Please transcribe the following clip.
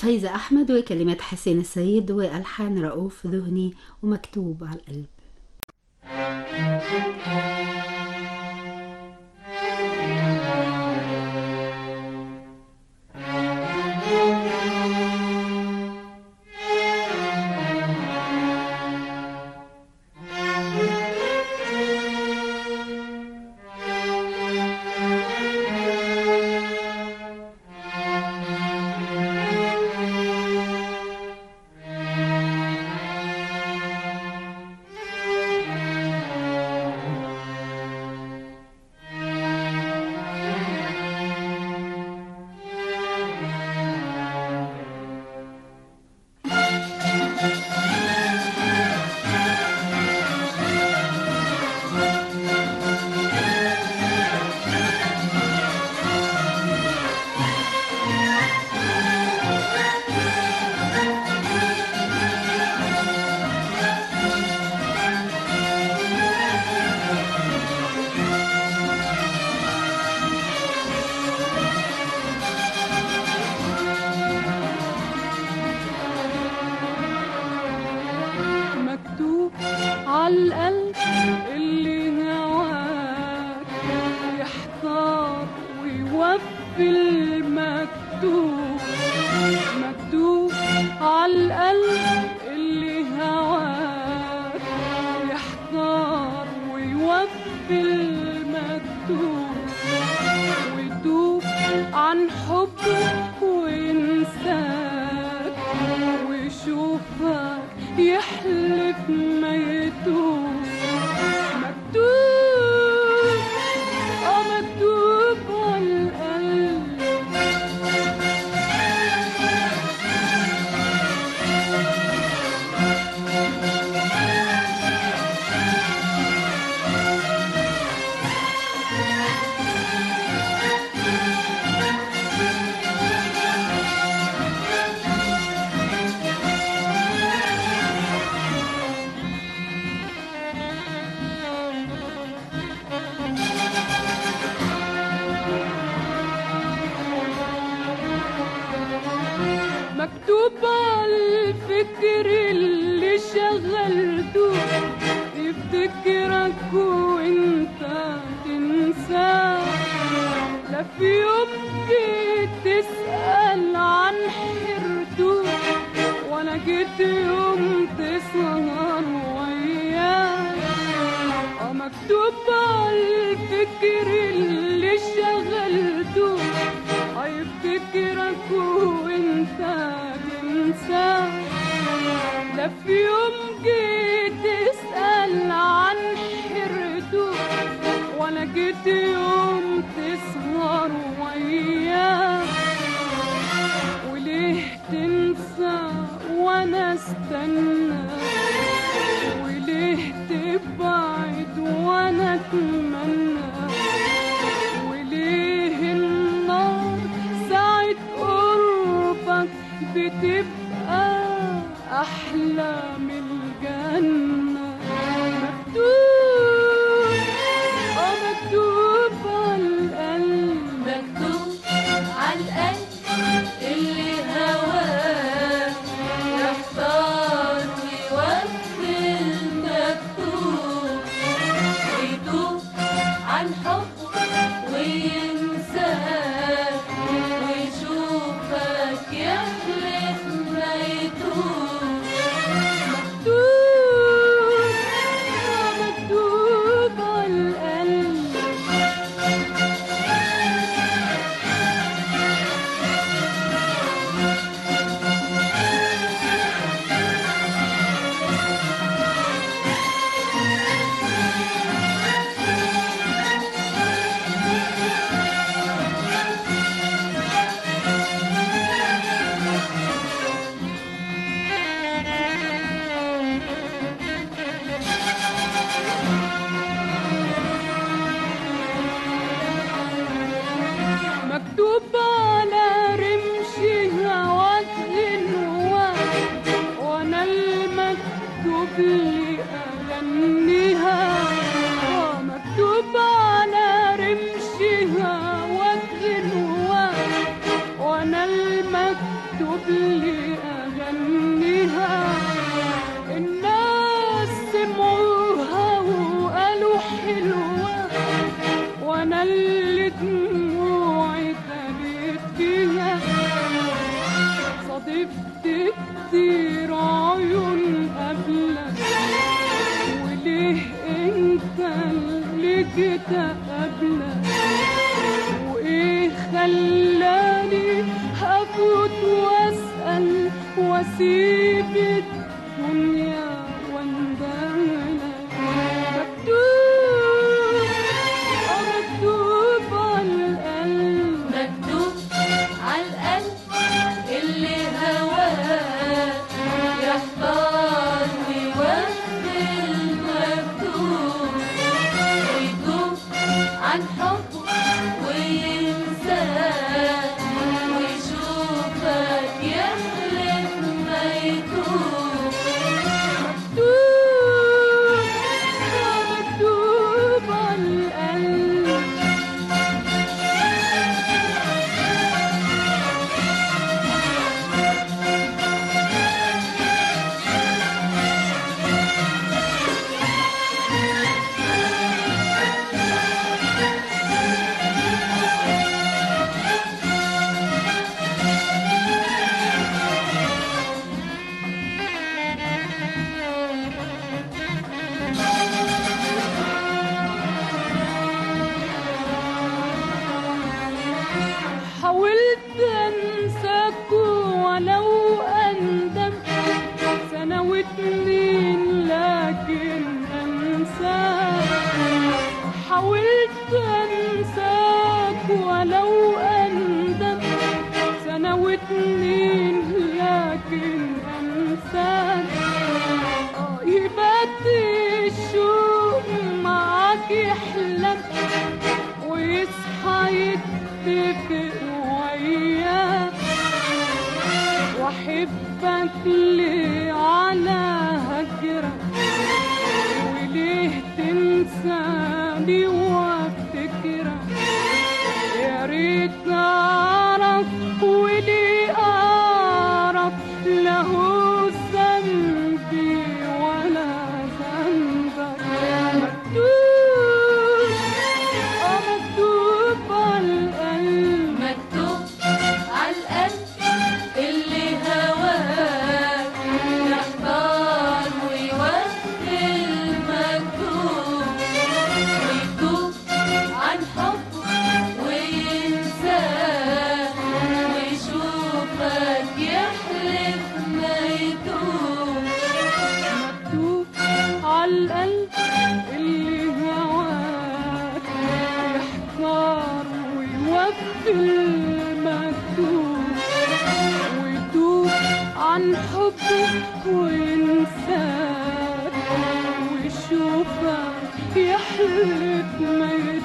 فايزة أحمد وكلمات حسين السيد وألحان رؤوف ذهني ومكتوب على القلب مكتوب عالقلب اللي هواك يحتار ويوفي المكتوب مكتوب عالقلب اللي هواك يحتار ويوفي المكتوب ويتوب عن حبك وينساك ويشوفك يحلف ما يتوب مكتوب اه مكتوب عالقلب مكتوب عالفكر اللي شغلته يفتكرك وانت تنساه لا في يوم جيت تسأل عن حيرته وانا جيت يوم تسهر وياه اه مكتوب عالفكر اللي شغلته هيفتكرك وانت تنساه لا في يوم جيت تسأل عن حيرته وانا جيت يوم تسهر وياه وليه تنسى وانا استنى وليه تبعد وانا اتمنى وليه النار ساعة قربك بتبقى أحلى من الجنة مكتوب اه مكتوب عالقلب مكتوب عالقلب اللي هواك يحتار ويوفي المكتوب ويتوب عن حبه وينساك ويشوفك يحلف ما يتوب مكتوب لي أغنيها الناس سمعوها وقالوا حلوة وأنا اللي دموعي كانت فيها صادفت كتير عيون قبلك وليه انت اللي جيت قبلك وايه خلاني افوت واسال واسيب الدنيا واندلك مكتوب آه مكتوب على القلب مكتوب عالقلب اللي هواه يحتار ويوفي المكتوب ويتوب عن حبه وينساه ويشوفك يحلف ما يتوب مكتوب آه مكتوب على القلب حاولت انساك ولو اندم سنة واتنين لكن انساك حاولت انساك ولو اندم سنة واتنين لكن انساك آه، يبات الشوق معاك يحلم ويصحى يتفق وياك واحبك ليه على هجرك وليه تنساني وافتكرك يا ريت اعرف وليه اعرف له ذنبي ولا ذنبك مكتوب اه مكتوب على القلب مكتوب عالقلب اللي هواك يحتار ويوفي المكتوب ويتوب عن حبه وينساه ويشوفك يحلف ما يتوب مكتوب عالقلب اللي هواك يحتار ويوفي المكتوب ويتوب عن حبك وينساك ويشوفك يحلف ما يتوب